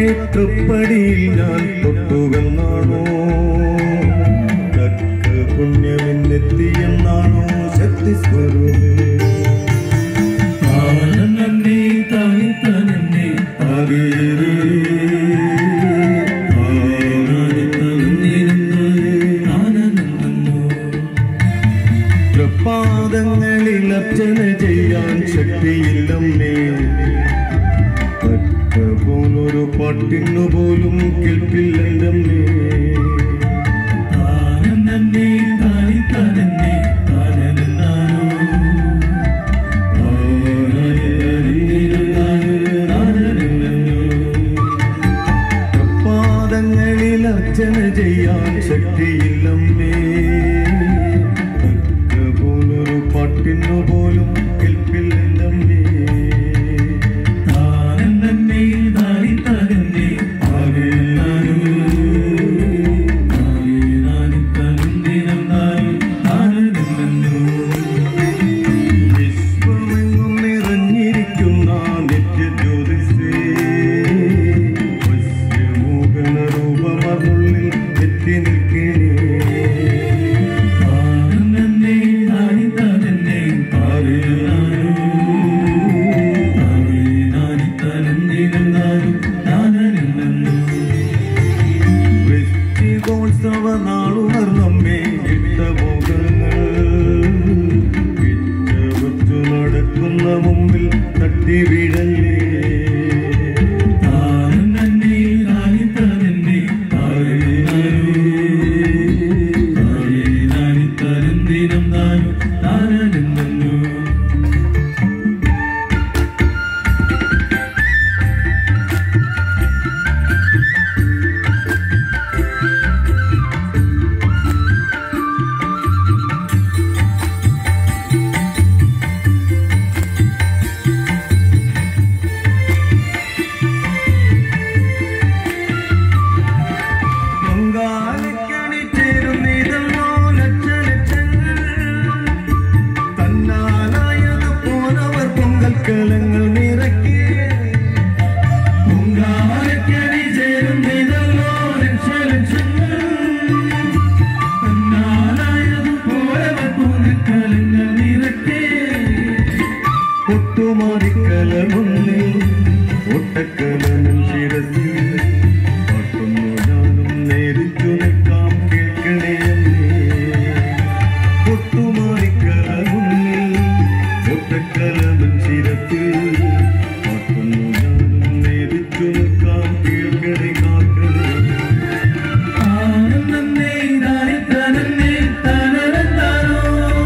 തൃപ്പടിയിൽ ഞാൻ തൊട്ടുവെന്നാണോ തക്ക പുണ്യമെന്നെത്തിയെന്നാണോ ശക്തി സ്വരൂപേ താനന്നെ താനി താനന്നെ ആകേരേ പ്രപാദങ്ങളിൽ അർച്ചന ചെയ്യാൻ ശക്തിയില്ലമ്മേ ഒറ്റ പോലൊരു പാട്ടിനു പോലും കേൾപ്പില്ലെന്തമ്മേ താനന്നെ താനി താനന്നെ താനനെന്നാനോ പ്രപാദങ്ങളിൽ അർച്ചന ചെയ്യാൻ ശക്തിയില്ലമ്മേ ഒറ്റ പോലൊരു പാട്ടിനു പോലും കേൾപ്പില്ലെന്തമ്മേ താനന്നെ താനി താനന്നെ താനനെന്നാനോ താനി താനന്ദിനം താനും താനനെന്നോ വിശ്വമെങ്ങും നിറഞ്ഞിരിക്കുന്ന നിത്യജ്യോതിസേ വശ്യമോഹന രൂപമറുള്ളിൽ എത്തി നിൽക്കണേ താനന്നെ താനി താനന്നെ താനനെന്നാനോ താനി താനന്ദിനം താനും താനനെന്നോ വൃശ്ചികോത്സവ നാളുണർന്നമ്മേ ഇട്ടമുഖങ്ങൾ ഇറ്റവച്ചു നടക്കുന്ന മുമ്പിൽ തട്ടി വീഴല്ലേ താനന്നെ താനി താനന്നെ താനനെന്നാനോ താനി താനന്ദിനം താനും താനനെന്നോ പൊങ്കാലയ്ക്കണി ചേരുന്നിതല്ലോ ലക്ഷ ലക്ഷങ്ങൾ തന്നാലായത് പോലവർ പൊങ്കൽ കലങ്ങൾ നിറക്കി പൊങ്കാലയ്ക്കടി ചേരുന്നിതല്ലോ ലക്ഷലക്ഷങ്ങൾ. തന്നാലായതുപോലെ പൂങ്കലങ്ങൾ നിറയ്ക്കേ. ഒട്ടുമാറിക്കലമുന്നിൽ ഒട്ടക്കലനും ശിരസിൽ പാട്ടുന്നു ഞാനും നേരിച്ചു നിൽക്കാം കേൾക്കണേ ഒട്ടുമാറിക്കലമുന്നിൽ ഒട്ടക്കലനും ശിരസിൽ പാട്ടുന്നു ഞാനും നേരിച്ചു നിൽക്കാം കേൾക്കണേ കാക്കണേ ആനന്ദന്നേ ഇതായി തനന്നേ തനനന്താനോ.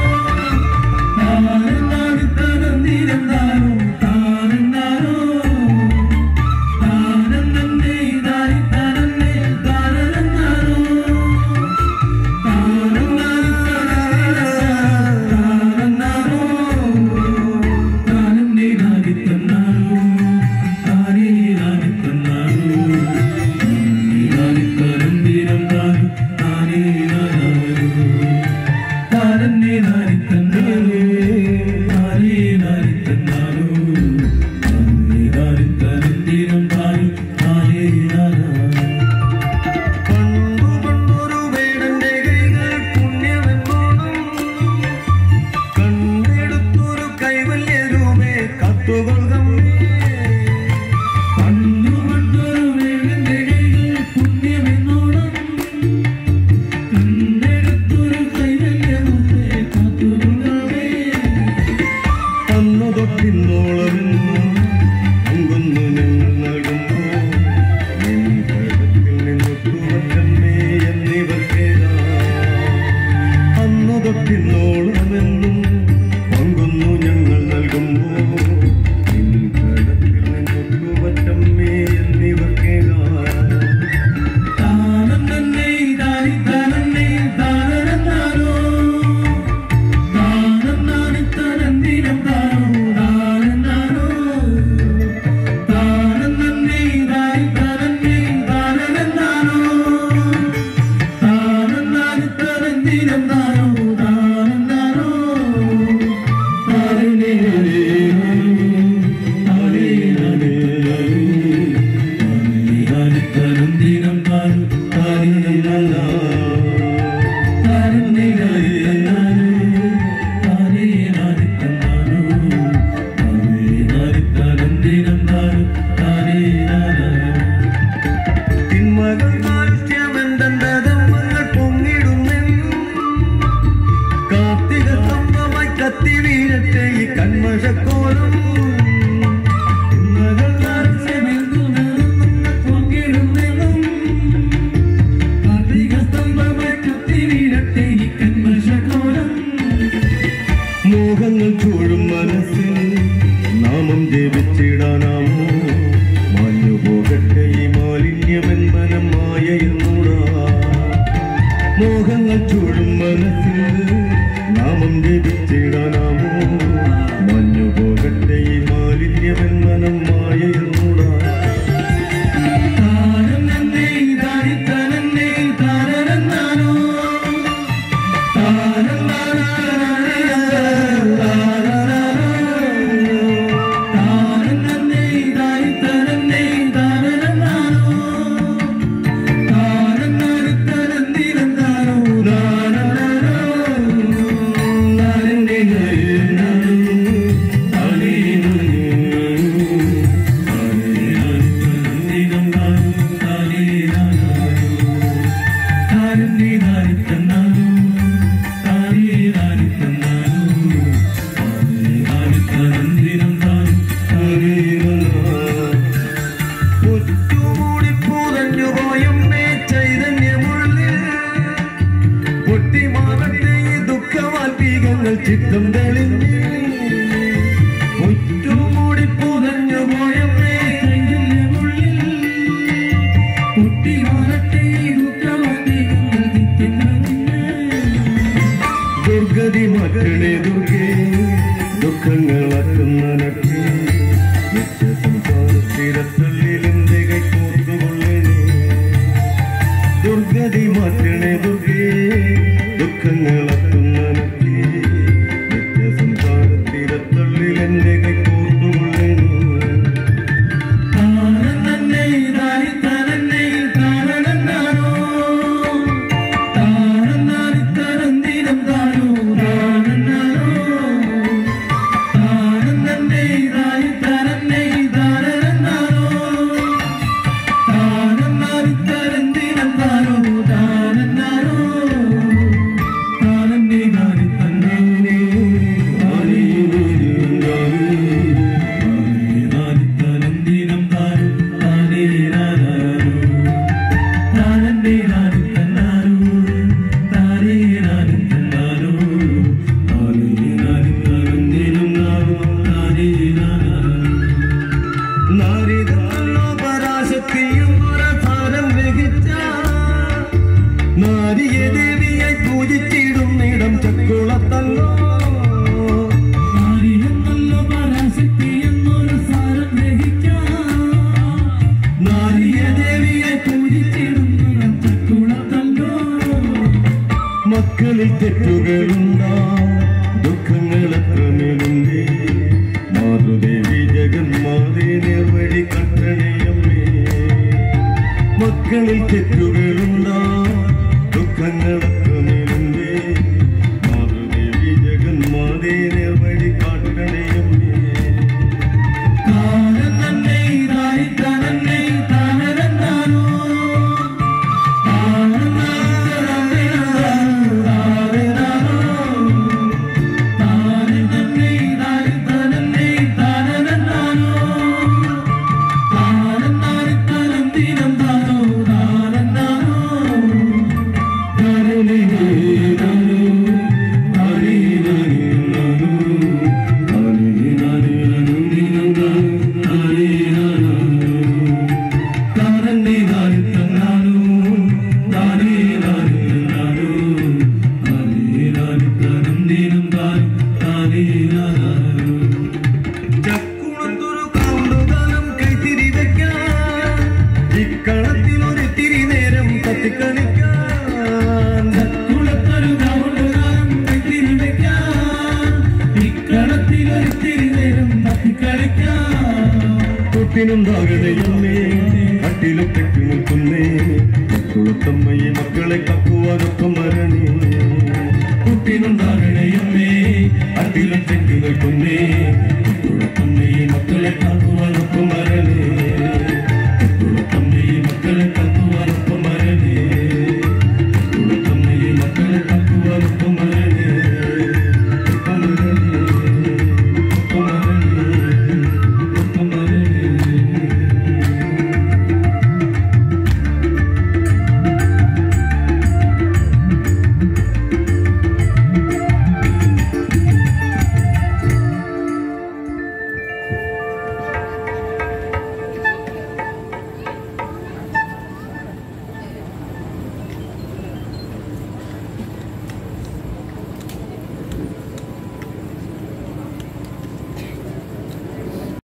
താനന്താനി തനന്തിരന്താനോ, താനന്താനോ. താനന്ദന്നേ ഇതായി തനന്നേ തനനന്താനോ. താനന്താനി തനന്തിരന്താനോ, താനന്നേ ഇതായി തന്നാനോ. താനേ ഇതായി തന്നാനോ. പണ്ടു പണ്ടൊരു വേടന്റെ കൈകൾ പുണ്യമെന്നോണം കണ്ടെടുത്തൊരു കൈവല്യ രൂപേ കത്തുകൊള്ളുന്നേ അന്നു തൊട്ടിന്നോളമെന്നും അങ്കൊന്നു ഞങ്ങൾ നൽകുമ്പോ നിൻ കഴുത്തിൽ നിന്നൊട്ടുവറ്റമ്മേ എന്നിവർക്കേതാ അന്നു തൊട്ടിന്നോളമെന്നും പങ്കൊന്നു ഞങ്ങൾ നൽകുമ്പോ നിൻ കഴുത്തിൽ നിന്നൊട്ടുവറ്റമ്മേ എന്നിവർക്കേതാ താനം നാനി തനന്തിരം താനോ താനം നാനോ കന്മഷക്കോലം ഇന്നകൾ മോഹങ്ങൾ ചൂഴും മനസ്സിൽ നാമം ജപിച്ചിടാനാമോ മാഞ്ഞു പോകട്ടെ ഈ മാലിന്യമെന്മനം മായയെന്നൂടാ മോഹങ്ങൾ ചൂഴും മനസ്സിൽ നാമം ജപിച്ചിടാനാമോ മാഞ്ഞു പോകട്ടെ ഈ മാലിന്യമെന്മനം മായയെന്നൂടാ ഒറ്റുകൂടി പൂതഞ്ഞു പോയമ്മേ ചൈതന്യമുള്ളിൽ പൊട്ടിമാറട്ടെ ഈ ദുഃഖവാൽപീകങ്ങൾ ചിത്തം തെളിഞ്ഞ് ഒറ്റുകൂടി പൂതഞ്ഞു പോയമ്മേ ദുർഗതി മക്കളെ ദുർഗേ ദുഃഖങ്ങൾ അറ്റുന്നനക്ക് നിത്യസംസാരത്തിരത്തള്ളിലെന്റെ കൈക്കോർത്തുകൊള്ളേനേ ദുർഗതി മാറ്റണേ ദുർഗേ ദുഃഖങ്ങൾ അറ്റുന്നനക്ക് നിത്യസംസാരത്തിരത്തള്ളിലെന്റെ കൈക്കോർത്തുകൊള്ളേനേ നാരിതല്ലോ പരാശക്തിയും ഒരസാരം വഹിച്ച നാരിയെ ദേവിയെ പൂജിച്ചിടും ഇടം ചക്കുളത്തല്ലോ നാരിയെ ദേവിയെ മക്കളിൽ തെറ്റുകളുണ്ടാ ദുഃഖങ്ങൾ എത്രമേലുണ്ടേ മാതൃദേവി ജഗന്മാതേ നേർവഴി കട്ടണയമ്മേ മക്കളിൽ തെറ്റുകളുണ്ടാ ദുഃഖങ്ങൾ എത്രമേലുണ്ടേ മാതൃദേവി ജഗന്മാതേ നേർവഴി കാട്ടണയമ്മേ ചക്കുളത്തൊരു കാവുകാലം കൈത്തിരി വെക്കാൻ ഇക്കളത്തിൽ ഒരു തിരി നേരം കത്തിക്കളിക്കാൻ തൊട്ടിനുണ്ടാകണയമ്മേ കട്ടിലൊറ്റയ്ക്ക് നിൽക്കുന്നേ കുളത്തമ്മയെ മക്കളെ കക്കുവാനൊക്കെ മരണേ കുട്ടിനുണ്ടാകണയമ്മേ കട്ടിലൊറ്റയ്ക്ക് നിൽക്കുന്നേ